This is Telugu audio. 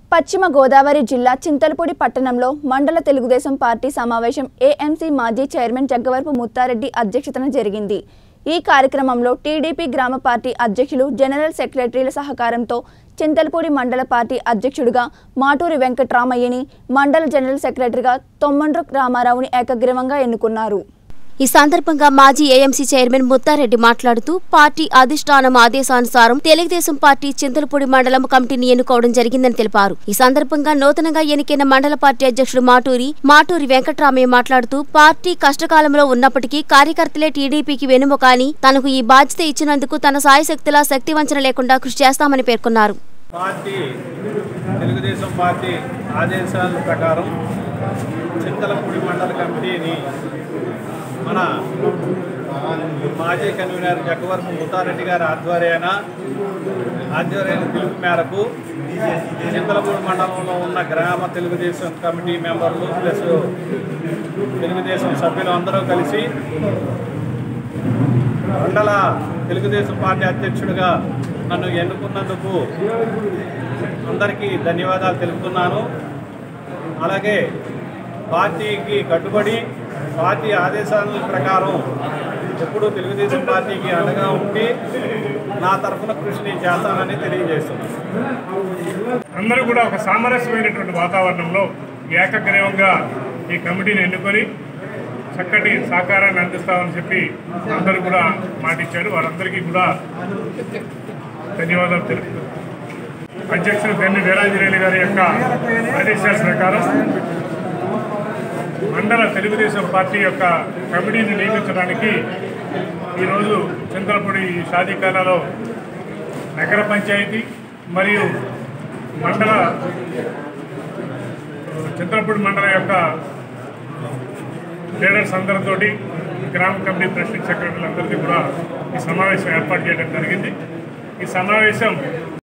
పశ్చిమ గోదావరి జిల్లా చింతలపూడి పట్టణంలో మండల తెలుగుదేశం పార్టీ సమావేశం ఏఎంసీ మాజీ చైర్మన్ జగ్గవరపు ముత్తారెడ్డి అధ్యక్షతన జరిగింది ఈ కార్యక్రమంలో టీడీపీ గ్రామ పార్టీ అధ్యక్షులు జనరల్ సెక్రటరీల సహకారంతో చింతలపూడి మండల పార్టీ అధ్యక్షుడిగా మాటూరి వెంకట్రామయ్యని మండల జనరల్ సెక్రటరీగా తొమ్మండ్రు రామారావుని ఏకగ్రీవంగా ఎన్నుకున్నారు ఈ సందర్భంగా మాజీ ఏఎంసీ చైర్మన్ ముత్తారెడ్డి మాట్లాడుతూ పార్టీ అధిష్టానం ఆదేశానుసారం తెలుగుదేశం పార్టీ చింతలపూడి మండలం కమిటీని ఎన్నుకోవడం జరిగిందని తెలిపారు ఈ సందర్భంగా నూతనంగా ఎన్నికైన మండల పార్టీ అధ్యక్షుడు మాటూరి మాటూరి వెంకట్రామయ్య మాట్లాడుతూ పార్టీ కష్టకాలంలో ఉన్నప్పటికీ కార్యకర్తలే టీడీపీకి వెనుముక అని తనకు ఈ బాధ్యత ఇచ్చినందుకు తన సాయశక్తిలా శక్తివంచన లేకుండా కృషి చేస్తామని పేర్కొన్నారు పార్టీ తెలుగుదేశం పార్టీ ఆదేశాల ప్రకారం చింతలపూడి మండల కమిటీని మన మాజీ కన్వీనర్ జగ్గవరపు ముత్తారెడ్డి గారి ఆధ్వర్యాన ఆధ్వర్యాన పిలుపు మేరకు చింతలపూడి మండలంలో ఉన్న గ్రామ తెలుగుదేశం కమిటీ మెంబర్లు ప్లస్ తెలుగుదేశం సభ్యులు అందరూ కలిసి మండల తెలుగుదేశం పార్టీ అధ్యక్షుడిగా నన్ను ఎన్నుకున్నందుకు అందరికీ ధన్యవాదాలు తెలుపుతున్నాను అలాగే పార్టీకి కట్టుబడి పార్టీ ఆదేశాల ప్రకారం ఎప్పుడూ తెలుగుదేశం పార్టీకి అండగా ఉండి నా తరఫున కృషి నేను చేస్తానని తెలియజేస్తున్నాను అందరూ కూడా ఒక సామరస్యమైనటువంటి వాతావరణంలో ఏకగ్రీవంగా ఈ కమిటీని ఎన్నుకొని చక్కటి సహకారాన్ని అందిస్తామని చెప్పి అందరూ కూడా మాటిచ్చారు వారందరికీ కూడా ధన్యవాదాలు తెలుపుతూ అధ్యక్షుడు గన్ని వీరాంజనేయులు గారి యొక్క ఆదేశాల ప్రకారం మండల తెలుగుదేశం పార్టీ యొక్క కమిటీని నియమించడానికి ఈరోజు చంద్రపూడి షాదీఖానాలో నగర పంచాయతీ మరియు మండల చంద్రపూడి మండలం యొక్క లీడర్స్ అందరితో గ్రామ కమిటీ ప్రెసిడెంట్ సెక్రటరీలు అందరికీ కూడా ఈ సమావేశం ఏర్పాటు చేయడం జరిగింది ఈ సమావేశం